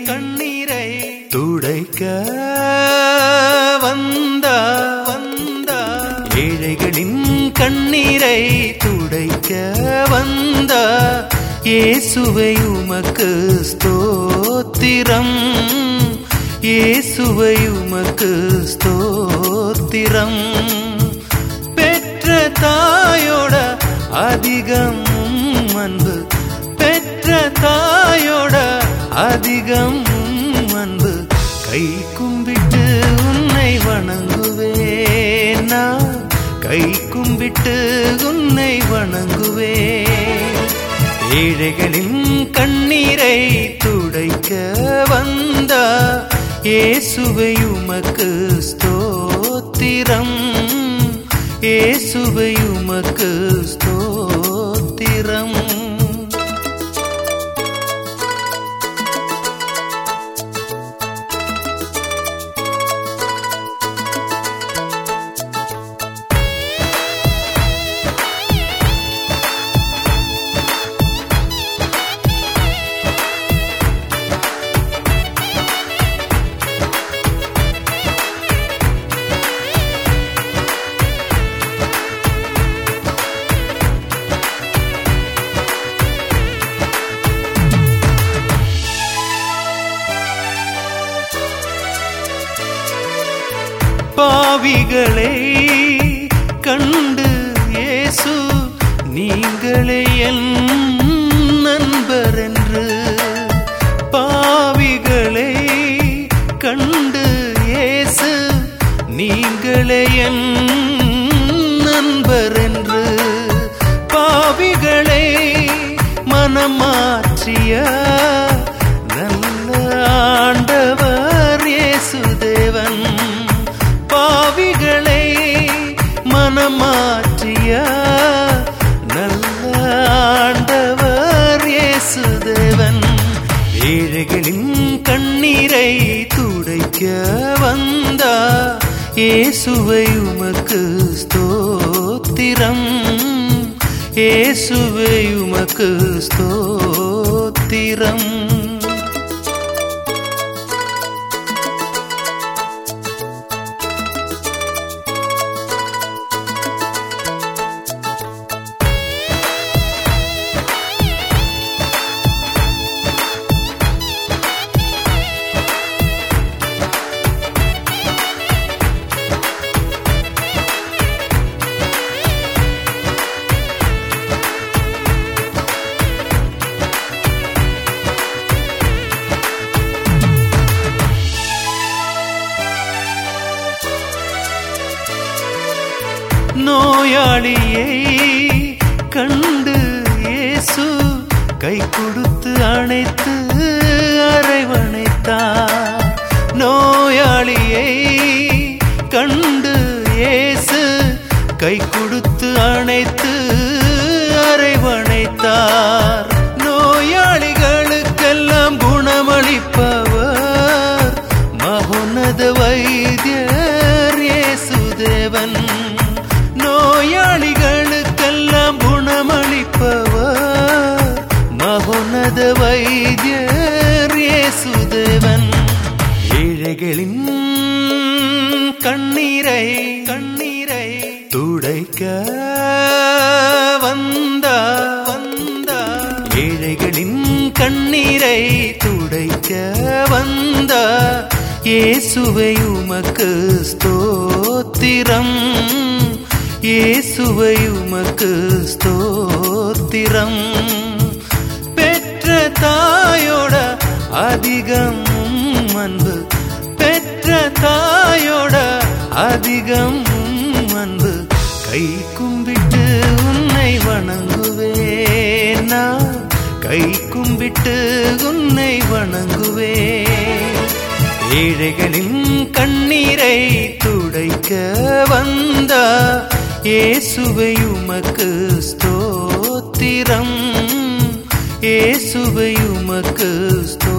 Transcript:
கண்ணீரை துடைக்க வந்தா வந்தா ஏழைகளின் கண்ணீரை துடைக்க வந்தா இயேசுவை உமக்கு ஸ்தோத்திரம் இயேசுவை உமக்கு ஸ்தோத்திரம் பெற்ற தாயோட அதிகம் அன்பு பெற்ற தாயோட அதிகம் அன்பு கை கும்பிட்டு உன்னை வணங்குவேன் நான் கை கும்பிட்டு உன்னை வணங்குவேன் ஏழைகளின் கண்ணீரை துடைக்க வந்தா இயேசுவை உமக்கு ஸ்தோத்திரம் இயேசுவை உமக்கு ஸ்தோத்திரம் பாவிகளை கண்டு இயேசு நீங்களே என் நண்பர் என்று பாவிகளை கண்டு இயேசு நீங்களே என் நண்பர் என்று பாவிகளை மனமாற்றிய நல்ல ஆண்டவர் இயேசுதேவன் பாவிகளை மனமாற்றிய நல்ல ஆண்டவர் இயேசுதேவன் ஏழைகளின் கண்ணீரை துடைக்க வந்தா இயேசுவை உமக்கு ஸ்தோத்திரம் இயேசுவை உமக்கு ஸ்தோத்திரம் நோயாளியை கண்டு இயேசு கை கொடுத்து அணைத்து அரவணைத்தார் நோயாளியை கண்டு இயேசு கை கொடுத்து அணைத்து அரவணைத்தார் நோயாளிகளுக்கெல்லாம் குணமளிப்பவர் மகோன்னத வைத்தியர் இயேசுதேவன் நோயாளிகளுக்கெல்லாம் குணமளிப்பவர் மகோன்னத வைத்தியர் இயேசுதேவன் ஏழைகளின் கண்ணீரை கண்ணீரை துடைக்க வந்தா வந்தா ஏழைகளின் கண்ணீரை துடைக்க வந்தா இயேசுவை உமக்கு ஸ்தோத்திரம் இயேசுவை உமக்கு ஸ்தோத்திரம் பெற்ற தாயோட அதிகம் அன்பு பெற்ற தாயோட அதிகம் அன்பு கை கும்பிட்டு உன்னை வணங்குவேன் நான் கை கும்பிட்டு உன்னை வணங்குவேன் ஏழைகளின் கண்ணீரை துடைக்க வந்தா இயேசுவை உமக்கு ஸ்தோத்திரம் இயேசுவை உமக்கு ஸ்தோ